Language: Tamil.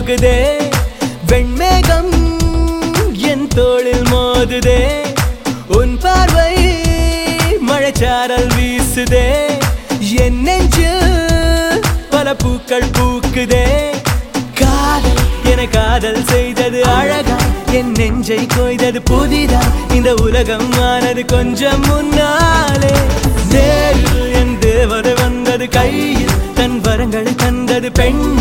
போகுதே வெண்மேகம் என் தோளில் மோதுதே உன் பார்வை மழைச்சாரல் வீசுதே என் நெஞ்சு பல பூக்கள் பூக்குதே காதல் என காதல் செய்தது அழகா என் நெஞ்சை கொய்தது புதிதா இந்த உலகம் ஆனது கொஞ்சம் முன்னாலே நேரில் என் தேவதை வந்தது கையில் தன் வரங்களை தந்தது பெண்